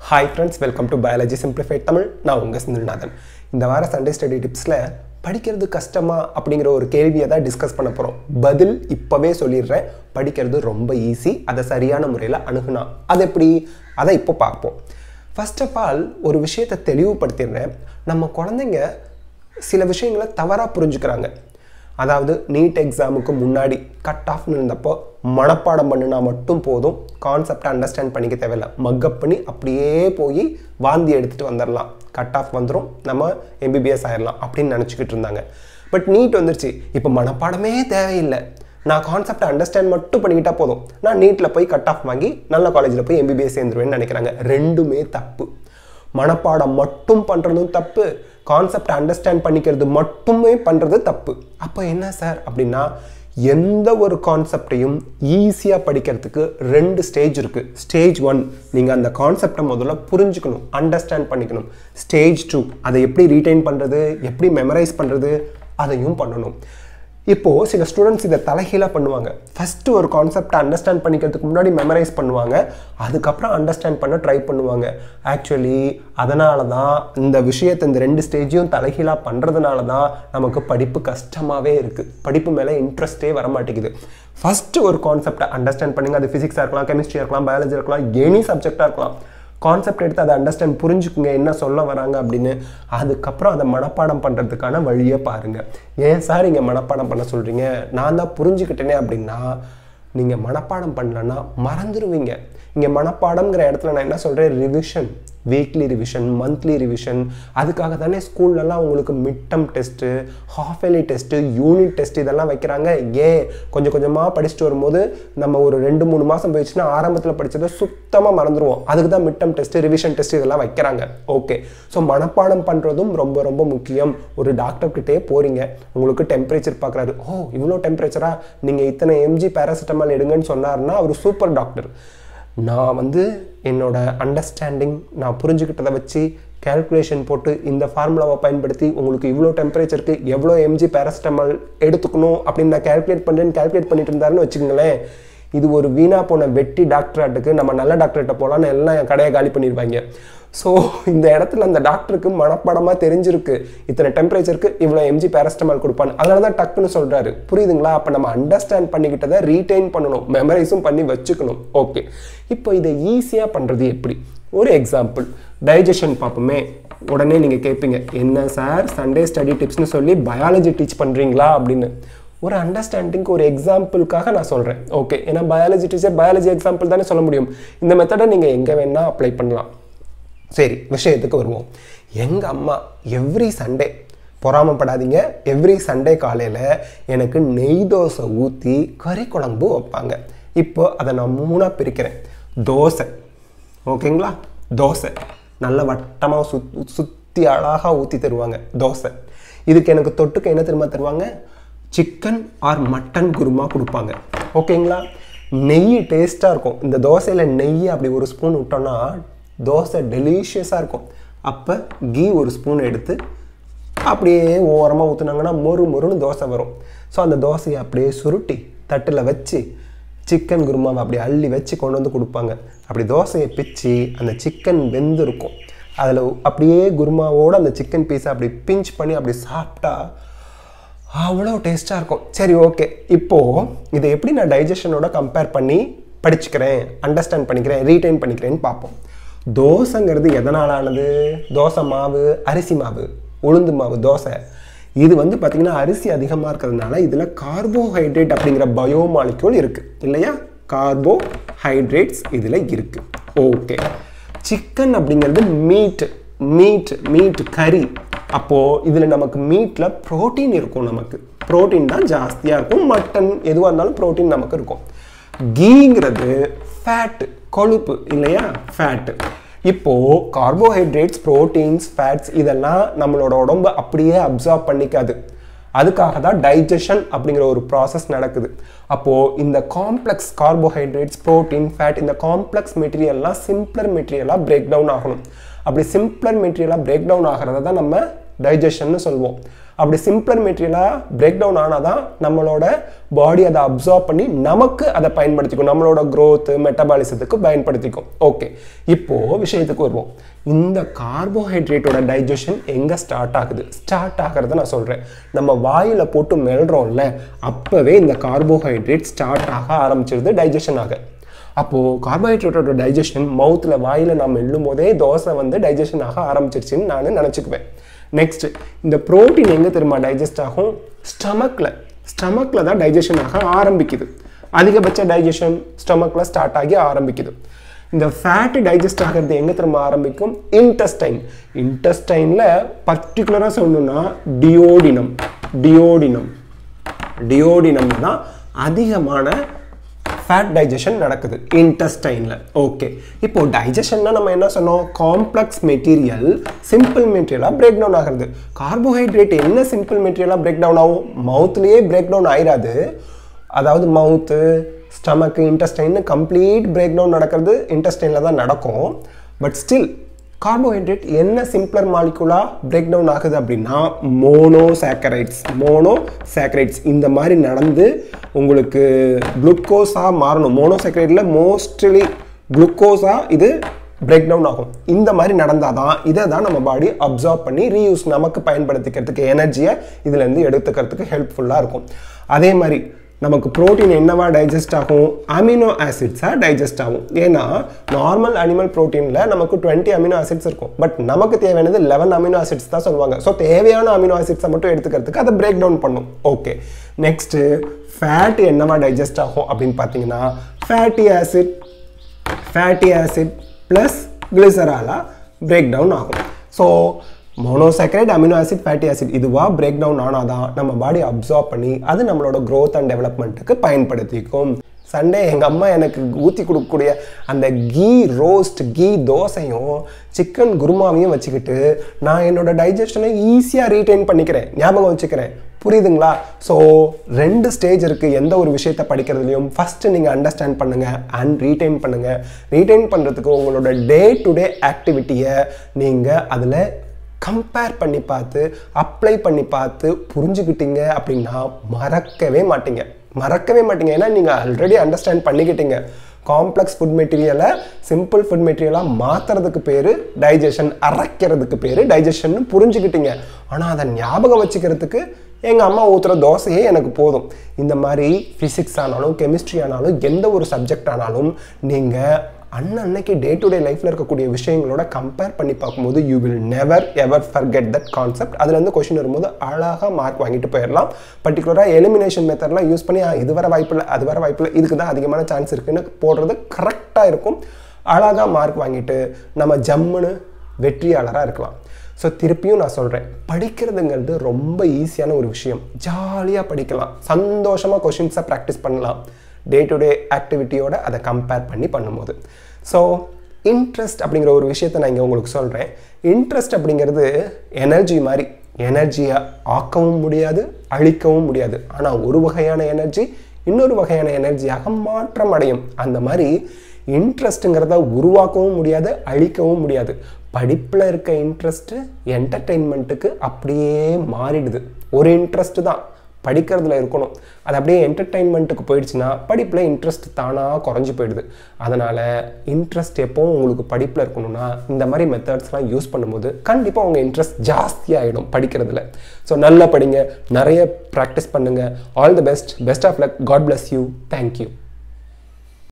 hi friends welcome to biology simplified Tamil நான் உங்கள் சிந்தில்நாதன் இந்த வார சண்டே ஸ்டடி டிப்ஸில் படிக்கிறது கஷ்டமா அப்படிங்கிற ஒரு கேள்வியை தான் டிஸ்கஸ் பண்ண போகிறோம் பதில் இப்போவே சொல்லிடுறேன் படிக்கிறது ரொம்ப ஈஸி அதை சரியான முறையில் அணுகுனா அது எப்படி அதை இப்போ பார்ப்போம் ஃபர்ஸ்ட் ஆஃப் ஆல் ஒரு விஷயத்தை தெளிவுபடுத்திடுறேன் நம்ம குழந்தைங்க சில விஷயங்களை தவறாக புரிஞ்சுக்கிறாங்க அதாவது நீட் எக்ஸாமுக்கு முன்னாடி கட் ஆஃப்னு இருந்தப்போ மனப்பாடம் பண்ணினா மட்டும் போதும் கான்செப்டை அண்டர்ஸ்டாண்ட் பண்ணிக்க தேவையில்ல மக்கப் பண்ணி அப்படியே போய் வாந்தி எடுத்துகிட்டு வந்துடலாம் கட் ஆஃப் வந்துடும் நம்ம எம்பிபிஎஸ் ஆயிடலாம் அப்படின்னு நினச்சிக்கிட்டு இருந்தாங்க பட் நீட் வந்துருச்சு இப்போ மனப்பாடமே தேவையில்லை நான் கான்செப்டை அண்டர்ஸ்டாண்ட் மட்டும் பண்ணிக்கிட்டா போதும் நான் நீட்டில் போய் கட் ஆஃப் வாங்கி நல்ல காலேஜில் போய் எம்பிபிஎஸ் சேர்ந்துருவேன்னு நினைக்கிறாங்க ரெண்டுமே தப்பு மனப்பாடம் மட்டும் பண்ணுறதும் தப்பு கான்செப்டை அண்டர்ஸ்டாண்ட் பண்ணிக்கிறது மட்டுமே பண்ணுறது தப்பு அப்போ என்ன சார் அப்படின்னா எந்த ஒரு கான்செப்டையும் ஈஸியாக படிக்கிறதுக்கு ரெண்டு ஸ்டேஜ் இருக்குது ஸ்டேஜ் ஒன் நீங்கள் அந்த கான்செப்டை முதல்ல புரிஞ்சுக்கணும் அண்டர்ஸ்டாண்ட் பண்ணிக்கணும் ஸ்டேஜ் டூ அதை எப்படி ரீட்டைன் பண்ணுறது எப்படி மெமரைஸ் பண்ணுறது அதையும் பண்ணணும் இப்போது சில ஸ்டூடெண்ட்ஸ் இதை தலைகீழாக பண்ணுவாங்க ஃபஸ்ட்டு ஒரு கான்செப்டை அண்டர்ஸ்டாண்ட் பண்ணிக்கிறதுக்கு முன்னாடி மெமரைஸ் பண்ணுவாங்க அதுக்கப்புறம் அண்டர்ஸ்டாண்ட் பண்ண ட்ரை பண்ணுவாங்க ஆக்சுவலி அதனால தான் இந்த விஷயத்தை இந்த ரெண்டு ஸ்டேஜையும் தலைகீழாக பண்ணுறதுனால தான் நமக்கு படிப்பு கஷ்டமாகவே இருக்குது படிப்பு மேலே இன்ட்ரெஸ்ட்டே வர மாட்டேங்குது ஃபஸ்ட்டு ஒரு கான்செப்டை அண்டர்ஸ்டாண்ட் பண்ணுங்க அது ஃபிசிக்ஸாக இருக்கலாம் கெமிஸ்ட்ரியாக இருக்கலாம் பயாலஜி இருக்கலாம் எனி சப்ஜெக்டாக இருக்கலாம் கான்செப்ட் எடுத்து அதை அண்டர்ஸ்டாண்ட் புரிஞ்சுக்குங்க என்ன சொல்ல வராங்க அப்படின்னு அதுக்கப்புறம் அதை மனப்பாடம் பண்ணுறதுக்கான வழியை பாருங்கள் ஏன் சார் இங்கே மனப்பாடம் பண்ண சொல்கிறீங்க நான் தான் புரிஞ்சுக்கிட்டேனே அப்படின்னா நீங்கள் மனப்பாடம் பண்ணலன்னா மறந்துடுவீங்க இங்கே மனப்பாடம்ங்கிற இடத்துல நான் என்ன சொல்கிறேன் revision weekly revision monthly revision அதுக்காக தானே ஸ்கூல்லலாம் உங்களுக்கு mid term test half yearly test unit test இதெல்லாம் வைக்கிறாங்க ஏன் கொஞ்சம் கொஞ்சமாக படிச்சுட்டு வரும்போது நம்ம ஒரு ரெண்டு மூணு மாதம் போயிடுச்சுன்னா ஆரம்பத்தில் படித்ததை சுத்தமாக மறந்துடுவோம் அதுக்கு தான் mid term test revision test இதெல்லாம் வைக்கிறாங்க ஓகே ஸோ மனப்பாடம் பண்ணுறதும் ரொம்ப ரொம்ப முக்கியம் ஒரு டாக்டர்கிட்டே போகிறீங்க உங்களுக்கு டெம்பரேச்சர் பார்க்குறாரு ஓ இவ்வளோ டெம்பரேச்சரா நீங்கள் இத்தனை எம்ஜி பேராசிட்டமால் எடுங்கன்னு சொன்னார்னா அவர் சூப்பர் டாக்டர் நான் வந்து என்னோட அண்டர்ஸ்டாண்டிங் நான் புரிஞ்சுக்கிட்டதை வச்சு கேல்குலேஷன் போட்டு இந்த ஃபார்முலாவை பயன்படுத்தி உங்களுக்கு இவ்வளோ டெம்பரேச்சருக்கு எவ்வளோ எம்ஜி பேராசிட்டமால் எடுத்துக்கணும் அப்படின்னு நான் கேல்குலேட் பண்ணுறேன்னு கேல்குலேட் பண்ணிட்டு இருந்தாருன்னு வச்சுக்கோங்களேன் இது ஒரு வீணா போன வெட்டி டாக்டராட்டுக்கு நம்ம நல்ல டாக்டர்கிட்ட போகலான்னு எல்லாம் என் கடையை காலி பண்ணிடுவாங்க ஸோ இந்த இடத்துல அந்த டாக்டருக்கு மனப்பாடமாக தெரிஞ்சிருக்கு இத்தனை டெம்பரேச்சருக்கு இவ்வளோ எம்ஜி பேரஸ்டமால் கொடுப்பான்னு அதனால தான் டக்குன்னு சொல்கிறாரு புரியுதுங்களா அப்போ நம்ம அண்டர்ஸ்டாண்ட் பண்ணிக்கிட்டதை ரீட்டைன் பண்ணணும் மெமரைஸும் பண்ணி வச்சுக்கணும் ஓகே இப்போ இதை ஈஸியாக பண்ணுறது எப்படி ஒரு எக்ஸாம்பிள் டைஜஷன் பார்ப்போமே உடனே நீங்கள் கேட்பீங்க என்ன சார் சண்டே ஸ்டடி டிப்ஸ்னு சொல்லி பயாலஜி டீச் பண்ணுறீங்களா அப்படின்னு ஒரு அண்டர்ஸ்டாண்டிங்க்கு ஒரு எக்ஸாம்பிளுக்காக நான் சொல்கிறேன் ஓகே ஏன்னா பயாலஜி டீச்சர் பயாலஜி எக்ஸாம்பிள் தானே சொல்ல முடியும் இந்த மெத்தடை நீங்கள் எங்கே வேணால் அப்ளை பண்ணலாம் சரி விஷயத்துக்கு வருவோம் எங்கள் அம்மா எவ்ரி சண்டே பொறாமப்படாதீங்க எவ்ரி சண்டே காலையில் எனக்கு நெய் தோசை ஊற்றி கறி குழம்பு வைப்பாங்க இப்போ அதை நான் மூணாக பிரிக்கிறேன் தோசை ஓகேங்களா தோசை நல்ல வட்டமாக சுத் சுற்றி அழகாக ஊற்றி தருவாங்க தோசை இதுக்கு எனக்கு தொட்டுக்க என்ன திரும்ப தருவாங்க சிக்கன் ஆர் மட்டன் குருமா கொடுப்பாங்க ஓகேங்களா நெய் டேஸ்ட்டாக இருக்கும் இந்த தோசையில் நெய் அப்படி ஒரு ஸ்பூன் விட்டோன்னா தோசை டெலிஷியஸாக இருக்கும் அப்போ கீ ஒரு ஸ்பூன் எடுத்து அப்படியே ஓரமாக ஊற்றுனாங்கன்னா மொறு மொறுன்னு தோசை வரும் ஸோ அந்த தோசையை அப்படியே சுருட்டி தட்டில் வச்சு சிக்கன் குருமாவை அப்படி அள்ளி வச்சு கொண்டு வந்து கொடுப்பாங்க அப்படி தோசையை பிச்சு அந்த சிக்கன் வெந்திருக்கும் அதில் அப்படியே குருமாவோடு அந்த சிக்கன் பீஸை அப்படி பிஞ்ச் பண்ணி அப்படி சாப்பிட்டா அவ்வளோ டேஸ்ட்டாக இருக்கும் சரி ஓகே இப்போது இதை எப்படி நான் டைஜஷனோட கம்பேர் பண்ணி படிச்சுக்கிறேன் அண்டர்ஸ்டாண்ட் பண்ணிக்கிறேன் ரீட்டைன் பண்ணிக்கிறேன்னு பார்ப்போம் தோசைங்கிறது எதனால் ஆனது தோசை மாவு அரிசி மாவு உளுந்து மாவு தோசை இது வந்து பார்த்திங்கன்னா அரிசி அதிகமாக இருக்கிறதுனால இதில் கார்போஹைட்ரேட் அப்படிங்கிற பயோமாலிக்யூல் இருக்குது இல்லையா கார்போஹைட்ரேட்ஸ் இதில் இருக்குது ஓகே சிக்கன் அப்படிங்கிறது மீட் மீட் மீட் கறி அப்போது இதில் நமக்கு மீட்டில் ப்ரோட்டீன் இருக்கும் நமக்கு ப்ரோட்டீன் தான் ஜாஸ்தியாக இருக்கும் மட்டன் எதுவாக இருந்தாலும் ப்ரோட்டீன் நமக்கு இருக்கும் கீங்கிறது ஃபேட்டு கொழுப்பு இல்லையா ஃபேட்டு இப்போது கார்போஹைட்ரேட்ஸ் ப்ரோட்டீன்ஸ் ஃபேட்ஸ் இதெல்லாம் நம்மளோட உடம்பு அப்படியே அப்சார்ப் பண்ணிக்காது அதுக்காக தான் டைஜஷன் அப்படிங்கிற ஒரு ப்ராசஸ் நடக்குது அப்போது இந்த காம்ப்ளெக்ஸ் கார்போஹைட்ரேட்ஸ் ப்ரோட்டீன் ஃபேட் இந்த காம்ப்ளெக்ஸ் மெட்டீரியல்லாம் சிம்பிளர் மெட்டீரியலாக பிரேக் டவுன் ஆகணும் அப்படி சிம்பிளர் மெட்டீரியலாக பிரேக் டவுன் ஆகிறத தான் நம்ம டைஜஷன்னு சொல்லுவோம் அப்படி சிம்பிளர் மெட்டீரியலாக பிரேக் டவுன் ஆனால் தான் நம்மளோட பாடி அதை அப்சார்ப் பண்ணி நமக்கு அதை பயன்படுத்திக்கும் நம்மளோட growth மெட்டபாலிசத்துக்கு பயன்படுத்திக்கும் ஓகே இப்போ விஷயத்துக்கு வருவோம் இந்த கார்போஹைட்ரேட்டோட டைஜஷன் எங்கே ஸ்டார்ட் ஆகுது ஸ்டார்ட் ஆகிறத நான் சொல்கிறேன் நம்ம வாயில் போட்டு மெல்றோம்ல அப்போவே இந்த கார்போஹைட்ரேட் ஸ்டார்ட் ஆக ஆரம்பிச்சிருது டைஜஷன் ஆக அப்போது கார்போஹைட்ரேட்டோட டைஜஷன் மவுத்தில் வாயில் நான் மெல்லும் போதே தோசை வந்து டைஜஷன் ஆக ஆரம்பிச்சிருச்சுன்னு நான் நினச்சிக்குவேன் நெக்ஸ்ட் இந்த புரோட்டீன் எங்கே தெரியுமா டைஜஸ்ட் ஆகும் ஸ்டமக்கில் ஸ்டமக்கில் தான் டைஜஷன் ஆக ஆரம்பிக்குது அதிகபட்ச டைஜஷன் ஸ்டமக்கில் ஸ்டார்ட் ஆகி ஆரம்பிக்குது இந்த ஃபேட்டு டைஜஸ்ட் ஆகிறது எங்கே திரும்ப ஆரம்பிக்கும் இன்டெஸ்டைன் இன்டெஸ்டைனில் பர்டிகுலராக சொல்லணும்னா டியோடினம் டியோடினம் டியோடினம் தான் அதிகமான ஃபேட் டைஜஷன் நடக்குது இன்டெஸ்டைனில் ஓகே இப்போ டைஜஷன்னா நம்ம என்ன சொன்னோம் காம்ப்ளெக்ஸ் மெட்டீரியல் சிம்பிள் மெட்டீரியலாக பிரேக் டவுன் ஆகிறது கார்போஹைட்ரேட் என்ன சிம்பிள் மெட்டீரியலாக பிரேக் டவுன் ஆகும் மவுத்லேயே பிரேக் டவுன் ஆயிராது அதாவது மவுத்து ஸ்டமக்கு இன்டெஸ்டைன்னு கம்ப்ளீட் பிரேக் டவுன் நடக்கிறது இன்டெஸ்டைனில் தான் நடக்கும் பட் ஸ்டில் கார்போஹைட்ரேட் என்ன சிம்பிளர் மாலிகுலாக பிரேக் டவுன் ஆகுது அப்படின்னா மோனோ சாக்கரைட்ஸ் மோனோ சாக்கரைட்ஸ் இந்த மாதிரி நடந்து உங்களுக்கு குளுக்கோஸாக மாறணும் மோனோ சாக்கரைட்டில் மோஸ்ட்லி குளுக்கோஸாக இது பிரேக் டவுன் ஆகும் இந்த மாதிரி நடந்தால் தான் இதை தான் நம்ம பாடி அப்சார்ப் பண்ணி ரீயூஸ் நமக்கு பயன்படுத்திக்கிறதுக்கு எனர்ஜியை இதுலேருந்து எடுத்துக்கிறதுக்கு ஹெல்ப்ஃபுல்லாக இருக்கும் அதே மாதிரி நமக்கு புரோட்டீன் என்னவா டைஜஸ்ட் ஆகும் அமினோ ஆசிட்ஸாக டைஜஸ்ட் ஆகும் ஏன்னா நார்மல் அனிமல் ப்ரோட்டீனில் நமக்கு டுவெண்ட்டி அமினோ ஆசிட்ஸ் இருக்கும் பட் நமக்கு தேவையானது லெவன் அமினோ ஆசிட்ஸ் தான் சொல்லுவாங்க ஸோ தேவையான அமினோ ஆசிட்ஸை மட்டும் எடுத்துக்கிறதுக்கு அதை பிரேக் டவுன் பண்ணும் ஓகே நெக்ஸ்ட்டு ஃபேட் என்னவா டைஜஸ்ட் ஆகும் அப்படின்னு பார்த்தீங்கன்னா fatty acid fatty acid plus கிளிசராலாக பிரேக் டவுன் ஆகும் so monosaccharide amino acid fatty acid இதுவாக பிரேக் டவுன் ஆனால் தான் நம்ம பாடி அப்சார்ப் பண்ணி அது நம்மளோட growth அண்ட் டெவலப்மெண்ட்டுக்கு பயன்படுத்திக்கும் சண்டே எங்கள் அம்மா எனக்கு ஊற்றி கொடுக்கக்கூடிய அந்த கீ ரோஸ்ட் கீ தோசையும் சிக்கன் குருமாவையும் வச்சுக்கிட்டு நான் என்னோட டைஜஷனை ஈஸியாக ரீட்டைன் பண்ணிக்கிறேன் ஞாபகம் வச்சுக்கிறேன் புரியுதுங்களா ஸோ ரெண்டு ஸ்டேஜ் இருக்குது எந்த ஒரு விஷயத்தை படிக்கிறதுலையும் ஃபஸ்ட்டு நீங்கள் அண்டர்ஸ்டாண்ட் பண்ணுங்கள் அண்ட் ரீட்டைன் பண்ணுங்கள் ரீட்டைன் பண்ணுறதுக்கு உங்களோட டே டு டே ஆக்டிவிட்டியை நீங்கள் அதில் கம்பேர் பண்ணி பார்த்து அப்ளை பண்ணி பார்த்து புரிஞ்சுக்கிட்டீங்க அப்படின்னா மறக்கவே மாட்டீங்க மறக்கவே மாட்டீங்க ஏன்னா நீங்கள் ஆல்ரெடி அண்டர்ஸ்டாண்ட் பண்ணிக்கிட்டீங்க காம்ப்ளெக்ஸ் ஃபுட் மெட்டீரியலை சிம்பிள் ஃபுட் மெட்டீரியலாக மாற்றுறதுக்கு பேர் டைஜஷன் அரைக்கிறதுக்கு பேர் டைஜஷன் புரிஞ்சுக்கிட்டீங்க ஆனால் அதை ஞாபகம் வச்சுக்கிறதுக்கு எங்கள் அம்மா ஊற்றுற தோசையே எனக்கு போதும் இந்த மாதிரி ஃபிசிக்ஸ் ஆனாலும் கெமிஸ்ட்ரி ஆனாலும் எந்த ஒரு சப்ஜெக்ட் ஆனாலும் நீங்கள் அன்னன்னைக்கு டே டு டே லைஃப்பில் இருக்கக்கூடிய விஷயங்களோட கம்பேர் பண்ணி பார்க்கும்போது you will never ever forget that concept அதுலேருந்து கொஷின் வரும்போது அழகாக மார்க் வாங்கிட்டு போயிடலாம் பர்டிகுலராக எலிமினேஷன் மெத்தட்லாம் யூஸ் பண்ணி "ஆ, இது வர வாய்ப்பில்லை அது வர வாய்ப்பில்லை இதுக்கு தான் அதிகமான சான்ஸ் இருக்குன்னு போடுறது கரெக்டாக இருக்கும் அழகாக மார்க் வாங்கிட்டு நம்ம ஜம்முன்னு வெற்றியாளராக இருக்கலாம் ஸோ திருப்பியும் நான் சொல்கிறேன் படிக்கிறதுங்கிறது ரொம்ப ஈஸியான ஒரு விஷயம் ஜாலியாக படிக்கலாம் சந்தோஷமாக கொஷின்ஸை ப்ராக்டிஸ் பண்ணலாம் டே டு டே ஆக்டிவிட்டியோட அதை கம்பேர் பண்ணி பண்ணும்போது ஸோ இன்ட்ரெஸ்ட் அப்படிங்கிற ஒரு விஷயத்தை நான் இங்கே உங்களுக்கு சொல்கிறேன் இன்ட்ரெஸ்ட் அப்படிங்கிறது எனர்ஜி மாதிரி எனர்ஜியை ஆக்கவும் முடியாது அழிக்கவும் முடியாது ஆனால் ஒரு வகையான எனர்ஜி இன்னொரு வகையான எனர்ஜியாக மாற்றம் அடையும் அந்த மாதிரி இன்ட்ரெஸ்ட்டுங்கிறத உருவாக்கவும் முடியாது அழிக்கவும் முடியாது படிப்பில் இருக்க இன்ட்ரெஸ்ட்டு என்டர்டெயின்மெண்ட்டுக்கு அப்படியே மாறிடுது ஒரு இன்ட்ரெஸ்ட்டு தான் படிக்கிறதுல இருக்கணும் அது அப்படியே என்டர்டெயின்மெண்ட்டுக்கு போயிடுச்சுன்னா படிப்பில் இன்ட்ரெஸ்ட் தானாக குறைஞ்சி போயிடுது அதனால் இன்ட்ரெஸ்ட் எப்போவும் உங்களுக்கு படிப்பில் இருக்கணும்னா இந்த மாதிரி மெத்தட்ஸ்லாம் யூஸ் பண்ணும்போது கண்டிப்பாக உங்கள் இன்ட்ரெஸ்ட் ஜாஸ்தியாகிடும் படிக்கிறதுல ஸோ நல்லா படிங்க நிறைய ப்ராக்டிஸ் பண்ணுங்கள் all the best best of luck God bless you thank you